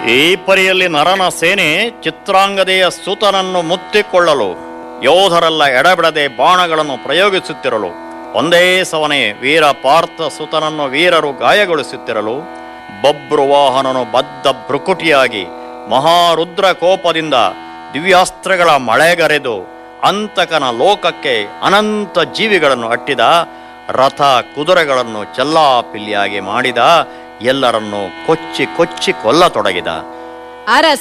ಈ ಪರಿಯಲ್ಲಿ ನರನ ಸೇನೆ ಚಿತ್ರಾಂಗದೆಯ ಸುತನನ್ನು ಮುತ್ತಿಕೊಳ್ಳಲು ಯೋಧರೆಲ್ಲ ಎಡಬಿಡದೆ ಬಾಣಗಳನ್ನು ಪ್ರಯೋಗಿಸುತ್ತಿರಲು ಒಂದೇ ಸವನೆ ವೀರ ಪಾರ್ಥ ಸುತನನ್ನು ವೀರರು ಗಾಯಗೊಳಿಸುತ್ತಿರಲು ಬಬ್ರುವಾಹನನು ಬದ್ಧ ಭ್ರುಕುಟಿಯಾಗಿ ಮಹಾರುದ್ರ ಕೋಪದಿಂದ ದಿವ್ಯಾಸ್ತ್ರಗಳ ಮಳೆಗರೆದು ಅಂತಕನ ಲೋಕಕ್ಕೆ ಅನಂತ ಜೀವಿಗಳನ್ನು ಅಟ್ಟಿದ ರಥ ಕುದುರೆಗಳನ್ನು ಚೆಲ್ಲಾಪಿಲ್ಲಿಯಾಗಿ ಮಾಡಿದ ಎಲ್ಲರನ್ನು ಕೊಚ್ಚಿ ಕೊಚ್ಚಿ ಕೊಲ್ಲತೊಡಗಿದ ಅರಸ